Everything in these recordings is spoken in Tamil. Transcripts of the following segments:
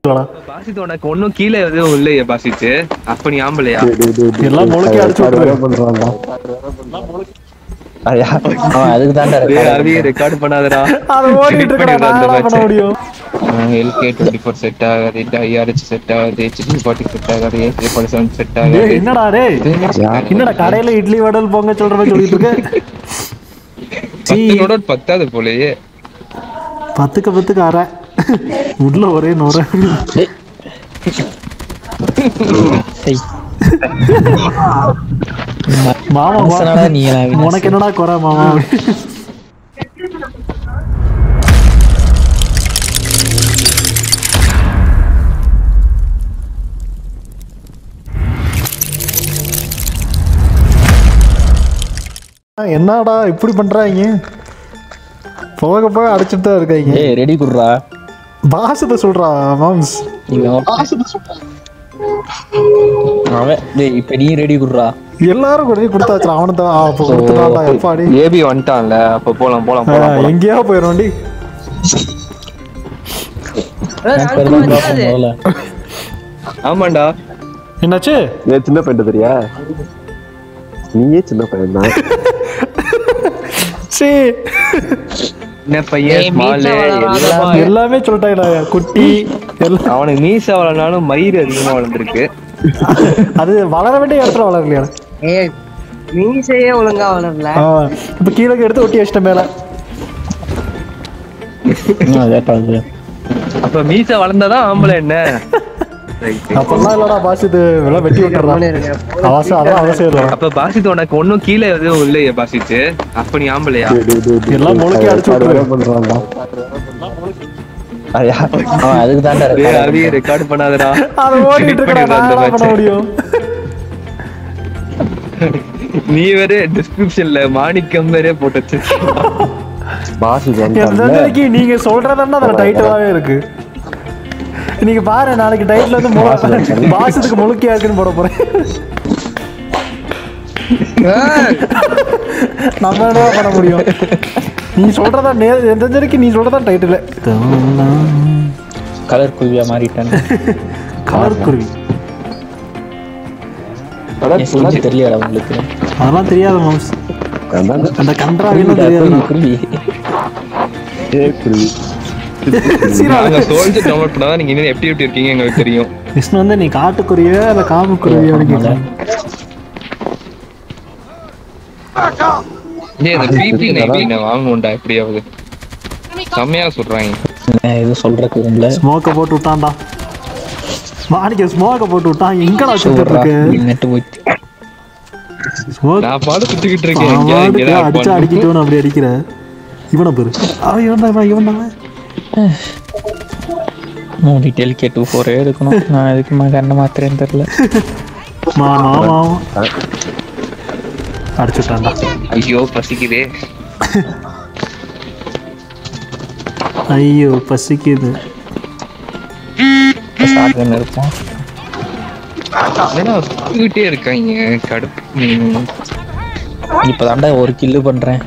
பாசித் உனக்கு ஒண்ணும் கீழே எதுவும் இல்லையே பாசித்து அப்ப நீ ஆம்பளையா எல்லாம் முளைக்க அடிச்சு விட்டுரு. பண்றான்டா ஐயா அவன் அதுக்கு தான்டா டேய், அவி ரெக்கார்ட் பண்ணாதடா அது ஓடிட்டு இருக்கடா நான் என்ன பண்ண முடியும் எல்கே டுவெண்ட்டி ஃபோர் செட் ஆகாது ஐஆர்ஹெச் செட் ஆகாது ஹெச்டி ஃபார்ட்டி செட் ஆகாது ஏ ஃபார்ட்டி செவன் செட் டேய் ஆகாது என்னடா டேய் என்னடா கடையில இட்லி வடல் பொங்க சொல்ற மாதிரி சொல்லிட்டு இருக்க சீ, பத்தனோட பத்தாது போலயே பத்துக்கு பத்துக்கு அரை உள்ள ஒரே நுர மாமா வா. மனுஷனாடா நீ எல்லாம் அவினாசி. உனக்கு என்னடா குறை மாமா என்னடா இப்படி பண்றாங்க போக போக அடிச்சுட்டு தான் இருக்காங்க ஏய் ரெடி குடுறா பாசத்தை சொல்றா மாம்ஸ் நீங்க அவன் டேய் இப்ப நீ ரெடி குடுறா எல்லாரும் கொண்டு போய் கொடுத்தாச்சு அவனு தான் அப்போ கொடுத்துட்டான்டா எப்பாடி ஏபி வந்துட்டான்ல அப்ப போலாம் போலாம் ஆ, போலாம் போலாம் எங்கேயா போயிடும்டி முதல்ல ஆமாண்டா என்னாச்சு ஏன் சின்ன பையன் தெரியா நீயே சின்ன பையன் தான் சீ என்ன பையன் ஏய், ஸ்மால் மீசை வளராத எல்லாம் boy. எல்லாமே சொல்லிட்டாங்கடா குட்டி எல்லாம் அவனுக்கு மீச வளர்னாலும் மயிர் அதிகமா வளர்ந்துருக்கு அது வளர வேண்டிய இடத்துல வளரலையா ஏய் மீசையே ஒழுங்கா வளரல ஆ, இப்ப கீழே எடுத்து ஒட்டி வச்சிட்டேன் மேல கேட்டாது அப்ப மீச வளர்ந்தாதான் ஆம்பளை என்ன Right. அப்பெல்லாம் இல்லடா பாஸ் இது எல்லாம் வெட்டி விட்டுறான் அவசியம் அதான் அவசியம் இல்லை அப்ப பாசித் உனக்கு ஒண்ணும் கீழே எதுவும் இல்லையே பாசித்து அப்ப நீ ஆம்பளையா எல்லாம் முளைக்க அடிச்சு விட்டுரு. பண்றான்டா ஐயா அவன் அதுக்கு தான்டா டேய், அவி ரெக்கார்ட் பண்ணாதடா அது ஓடிட்டு இருக்கடா Edit நான் பண்ணிடு என்ன அந்த பண்ண match. முடியும் நீ வேற டிஸ்கிரிப்ஷன்ல மாணிக்கம் வேற போட்டு வச்சிருக்க பாஸ் இது எந்த வந்தான்ல நாளைக்கு நீங்க சொல்றதுன்னா அதுல டைட்டிலாவே இருக்கு நீங்க பாரு நாளைக்கு டைட்டில் வந்து மு- பாசத்துக்கு முழுக்கியா இருக்குன்னு போட போறேன் நம்ம என்ன பண்ண முடியும் நீ சொல்றதா நே எந்த வரைக்கும் நீ சொல்றதா டைட்டில் கலர் குருவியா மாறிட்டான் கலர் குருவி என் skin தெரியலடா உங்களுக்கு அதெல்லாம் தெரியாத மாம்ஸ் அதான் அந்த கன்றாவிலாம் தெரியாது குருவி ஏய் குருவி. நாங்க சோல்ஜர் டவுன்லோட் பண்ணாதான் நீங்க இன்னும் எப்படி எப்படி இருக்கீங்க எங்களுக்கு தெரியும் விஷ்ணு வந்து நீ காட்டுக்குருவியா இல்ல காமுக்குருவியான்னு கேட்கலாம் ஏய் இந்த பிபி நைன்டீன் வாங்கணும்டா எப்படியாவது செம்மையா சொல்றாங்க நான் எதுவும் சொல்றதுக்கு விரும்பல ஸ்மோக்கை போட்டு விட்டான்டா மாணிக்க ஸ்மோக்கை போட்டு விட்டான் எங்கடா சுத்திட்டு இருக்கு நெட்டு போயிட்டு ஸ்மோக் நான் பாடு சுத்திக்கிட்டு இருக்கேன் எங்கேயா ஆமாடு, இங்கேதான் அடிச்சா இருப்பான்னு. அடிக்கிட்டோன்னு அப்படி அடிக்கிற இவனை பாரு அவன் இவன் தான் இவன் இவன் தான் மூணு டெலிகே டூ ஃபோரே எடுக்கணும் நான் எதுக்குமா கண்ணை மாத்திரேன்னு தெரியல மாமா மாமா அடிச்சுட்டான்டா ஐயோ பசிக்குதே ஐயோ பசிக்குது ஷார்ட் இருப்போம் ஏன்னா சுத்திக்கிட்டே இருக்காங்க கடுப்பு ம். இப்பதான்டா ஒரு கில்லு பண்றேன்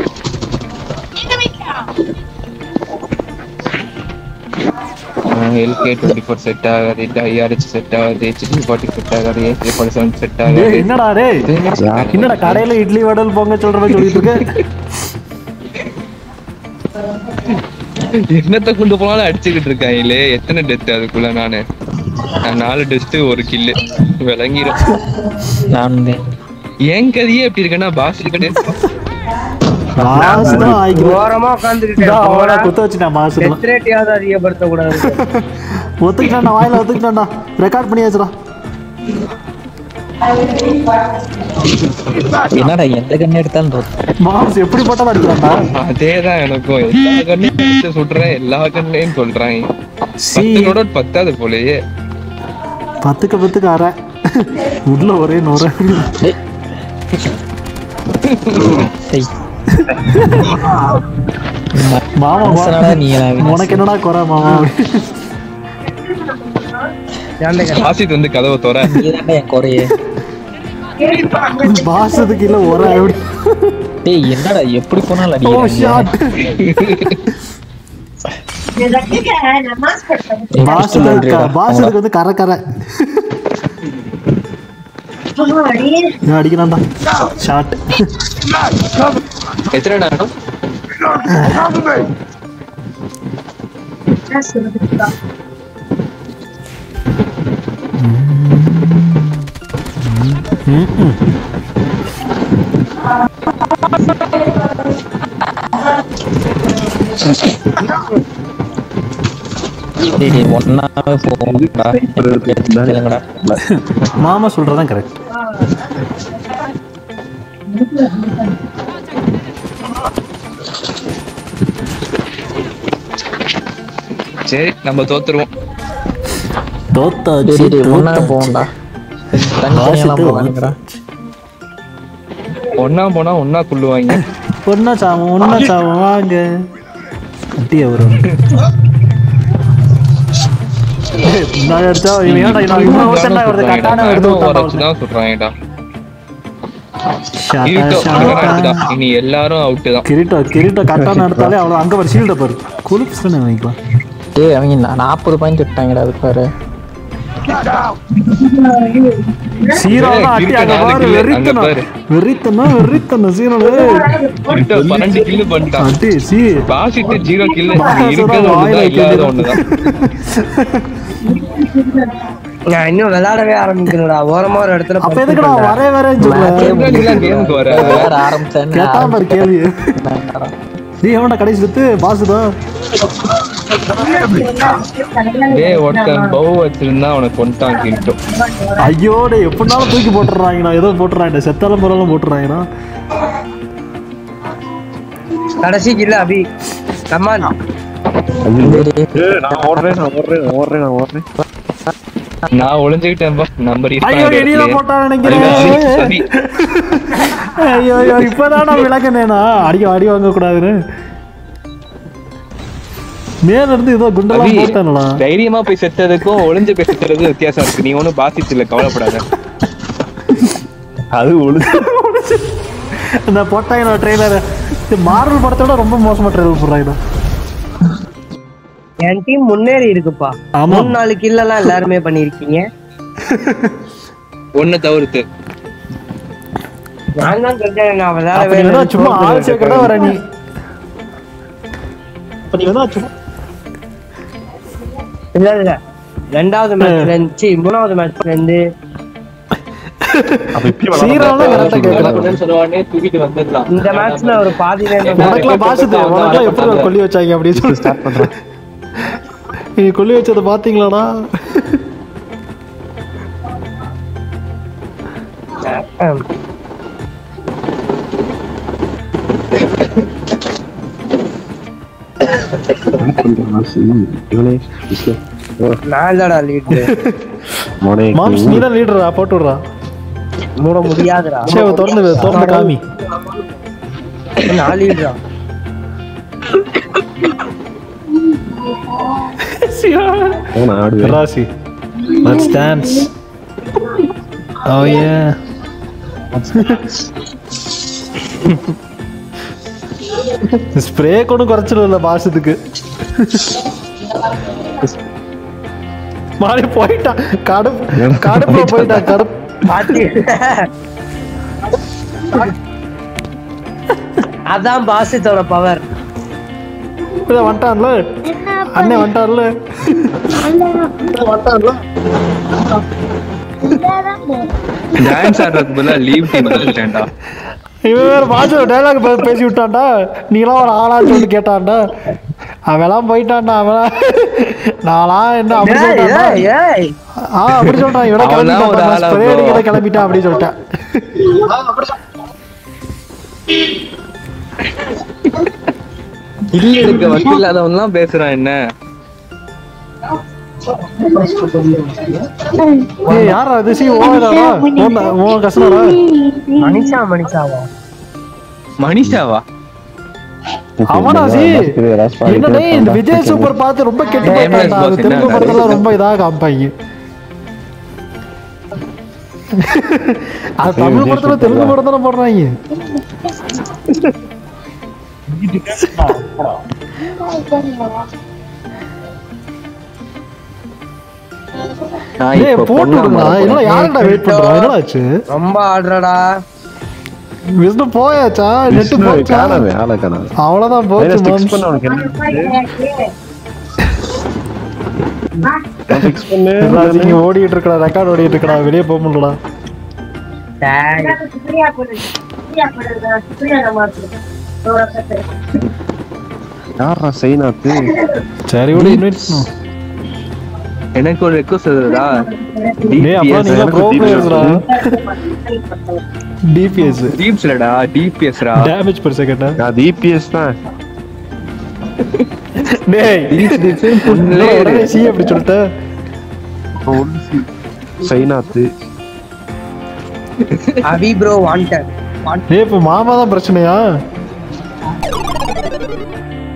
எல்கே டுவெண்ட்டி ஃபோர் செட் ஆகாது ஐஆர்ஹெச் செட் ஆகாது ஹெச்டி ஃபார்ட்டி செட் ஆகாது ஏ ஃபார்ட்டி செவன் செட் டேய் ஆகாது என்னடா டேய் என்னடா கடையில இட்லி வடல் பொங்க சொல்ற மாதிரி சொல்லிட்டு இருக்க என்னத்த கொண்டு போனாலும் அடிச்சுக்கிட்டு இருக்காங்களே எத்தனை டெத் அதுக்குள்ள நானு நான் நாலு டெஸ்ட் ஒரு கில்லு விளங்கிரும் நான் வந்து என் கதையே எப்படி இருக்குன்னா பாஸ் கிட்ட மாசு தான் ஆயிக்கிறோம் ஓரமா உட்காந்துக்கிட்டேன் அவனை குத்த வச்சுட்டான் மாசு டெத் ரேட்டையாவது அதிகப்படுத்த கூடாது ஒத்துக்கிட்டான்டா வாயில ஒத்துக்கிட்டான்டா ரெக்கார்ட் பண்ணியாச்சுடா என்னடா எந்த கண்ணு எடுத்தாலும் தோத்து மாம்ஸ் எப்படி போட்டாலும் அடிக்கிறான்டா அதேதான் எனக்கும் எல்லா கண்ணையும் அடிச்சு சுடுறேன் எல்லா கண்ணையும் சொல்றாங்க சீ பத்தனோட பத்தாது போலயே பத்துக்கு பத்துக்கு அரை உள்ள ஒரே நுர டேய், மாமா வா. மனுஷனாடா நீ எல்லாம் அவினாசி. உனக்கு என்னடா குறை மாமா ஆசித் வந்து கதவை தோற நீதான்டா என் குறையே பாசத்துக்கு இல்ல ஒரு எப்படி டேய் என்னடா எப்படி போனாலும் ஓ அடிக்கிறாங்க ஷாட் பாசுக்கு பாசுக்கு வந்து கரை கரை இவன் அடிக்கிறான்டா ஷாட் எத்தனை நேரம் டேய் ஒன்னாவே போகும்டா கேளுங்கடா மாமா சொல்றதான் கரெக்ட் சரி நம்ம தோத்துருவோம் தோத்தாச்சு டேய் டேய் ஒன்னாவே தோத்தாச்சு. போகும்டா தனித்தனியெல்லாம் பாசுக்கு போகாதுடா ஒன்னா போனா ஒன்னா குள்ளுவாங்க ஒன்னா சாமம் ஒன்னா சாமம் வாங்க அட்டி அவரும் நான் அடிச்சா இவன் ஏன்டா இவன் இவன் ஒருத்தன்டா ஒருத்தன் கட்டான எடுத்து விட்டான்டா ஒருத்தன். தான் சொல்றாங்கடா ஷாட்டா, கிரீட்டோ ஷாட்டா. தான் இனி எல்லாரும் அவுட்டு தான் கிரீட்டோ கிரீட்டோ கட்டான எடுத்தாலே அவ்வளோ அங்க ஒரு ஷீல்ட பாரு குளிப்ஸ் தானே வாங்கிக்கலாம் டேய் அவங்க நாற்பது பாயிண்ட் விட்டாங்கடா அது பாரு சீரோ ஏய், அட்டி கிரீட்டோ அங்க நாலு பாரு kill, அங்க வெறித்தனம் பாரு. வெறித்தனம் வெறித்தனம் சீரோ கிரிட்டோ பன்னெண்டு கில்லு பண்ணிட்டான் அட்டி சீ பாசிட்டு ஜீரோ கில்லு பாசு இருக்கிறது தான் ஒண்ணுதான் வாயில இல்லாத வைக்கிறது. ஒண்ணுதான் நான் இன்னும் விளையாடவே ஆரம்பிக்கணும்டா ஓரமா ஒரு இடத்துல அப்ப எதுக்குடா வரே வரேன்னு சொல்ல கேமுக்கு வர வேற ஆரம்பிச்சேன்னு கேட்டா பாரு கேள்வி நீ எவன்டா கடைசி எடுத்து பாசுதான் டேய் ஒருத்தன் பவு வச்சிருந்தா அவனை கொண்டான் கிரிட்டோ ஐயோ டேய் எப்படினாலும் தூக்கி போட்டுறாங்கண்ணா ஏதோ போட்டுறாங்க செத்தாலும் பரவாயில்ல போட்டுறாங்கண்ணா கடைசிக்கு இல்ல அபி கமான் நான் ஓடுறேன் நான் ஓடுறேன் நான் ஓடுறேன் நான் ஓடுறேன் நான் ஒளிஞ்சுக்கிட்டேன்பா நம்பர் ஐயோ எடியில போட்டா நினைக்கிறேன் சரி ஐயோ ஐயோ இப்பதான் நான் விளக்குனேனா அடிக்க அடி வாங்க கூடாதுன்னு மேல இருந்து ஏதோ குண்டெல்லாம் அபி, போட்டானடா தைரியமா போய் செத்ததுக்கும் ஒளிஞ்சு போய் செத்துறதுக்கும் வித்தியாசம் இருக்கு நீ ஒண்ணும் பாசிச்சு இல்ல கவலைப்படாத அது ஒழு இந்த போட்டாங்க ட்ரெய்லர் மார்வல் படத்தோட ரொம்ப மோசமா ட்ரெய்லர் போடுறாங்க என் டீம் முன்னேறி இருக்குப்பா ஆமா. மூணு நாலு கில் எல்லாம் எல்லாருமே பண்ணிருக்கீங்க ஒண்ணு தவிர்த்து நான் தான் சொல்றேன் நான் விளையாடவே அப்ப நீ வேணா இல்லை. சும்மா ஆள் சேர்க்கடா வர நீ அப்ப நீ வேணா சும்மா இல்ல இல்ல ரெண்டாவது மேட்ச்ல இருந்துச்சு மூணாவது மேட்ச்ல இருந்து அப்ப இப்பயும் சீராலாம் கரெக்டா கேட்கலாம் சொல்லுவானே தூக்கிட்டு வந்துடலாம் இந்த மேட்ச்ல ஒரு பாதி நேரம் உனக்குலாம் பாசத்து உனக்குலாம் எப்படி ஒரு கொல்லி வச்சாங்க அப்படின்னு சொல்லி ஸ்டார்ட் பண்றேன் நீ கொல்லி வச்சதை பாத்தீங்களாடா ஆம். இவனே விஷ்ணு. ஓ, நான் இல்லடா லீடு மோனே மாம்ஸ் நீ தான் லீடரா போட்டு விடுறா மூட முடியாதுடா சே திறந்து திறந்து காமி நான் லீடுடா நான் ஆடுவேன் ராசி லெட்ஸ் டான்ஸ் ஓ யே ஸ்ப்ரே கொண்டு குறைச்சிடும் இல்ல பாசத்துக்கு மாறி போயிட்டான் கடுப்பு கடுப்புல போயிட்டான் கடுப்பு பாத்தி அதான் பாசித்தோட பவர் இதை வந்துட்டான்ல அண்ணே வந்துட்டான்ல வந்துட்டான்ல டான்ஸ் ஆடுறதுக்கு பதிலா லீவ் டீம் வந்துட்டேன்டா இவன் வேற பாஜ டைலாக் பேசி விட்டான்டா நீலாம் ஒரு ஆளா சொல்லி கேட்டான்டா அவெல்லாம் போயிட்டான்டா அவெல்லாம் நான்லாம் என்ன அப்படி ஏய், சொல்லிட்டான்டா ஏய், ஏய். ஆ அப்படி சொல்லிட்டான் இவன அவன்தான் ஒரு கிளம்பிட்டான் ஆளா ஸ்ப்ரே bro. அடிக்கிற கிளம்பிட்டான் அப்படி சொல்லிட்டான் இல்ல எடுக்க வக்கு இல்லாதவன்லாம் பேசுறான் என்ன ஏய் யாரா அது சி ஓடாடா ஓடா ஓ கசனடா மனிஷா மனிஷாவா மனிஷாவா அவனா சி என்னடே இந்த விஜய் சூப்பர் பார்த்து ரொம்ப கெட்டு Nameless போயிட்டான்டா boss அது தெலுங்கு என்ன படத்துல ரொம்ப இதா காமிப்பாங்க அது தமிழ் படத்துல தெலுங்கு படம் தானே போடுறாங்க நான் டேய் இப்ப போட்டு பொண்ணா விடுங்க மாறப் என்னடா போறேன். யாருடா வெயிட் பண்றா என்னடா ஆச்சு ரொம்ப ஆடுறடா விஷ்ணு போயாச்சா நெட்டு விஷ்ணு போச்சா காணாமே ஆளை காணாமே அவ்வளவுதான் போச்சு ஃபிக்ஸ் மாம்ஸ். பண்ண உனக்கு என்ன ஃபிக்ஸ் பண்ணு எல்லாம் இங்க ஓடிட்டு இருக்கடா ரெக்கார்ட் ஓடிட்டு இருக்கடா வெளியே போக முடியலடா டேய். யாரா சைனாத்து சரி விடு இன்வைட் எனக்கு ஒரு ரெக்வஸ்ட் இருக்குதா டேய் அப்புறம் நீங்க எனக்கு ப்ரோ DPS பிளேயர்ஸ்டா டிபிஎஸ் டீப்ஸ் இல்லடா டிபிஎஸ்ரா டேமேஜ் per செகண்ட் நான் டிபிஎஸ் தான் டேய் பொண்ணுலே இரு. உடனே சி அப்படி சொல்லிட்ட சைனாத்து அபி ப்ரோ வாண்டட் டேய் இப்ப மாமா தான் பிரச்சனையா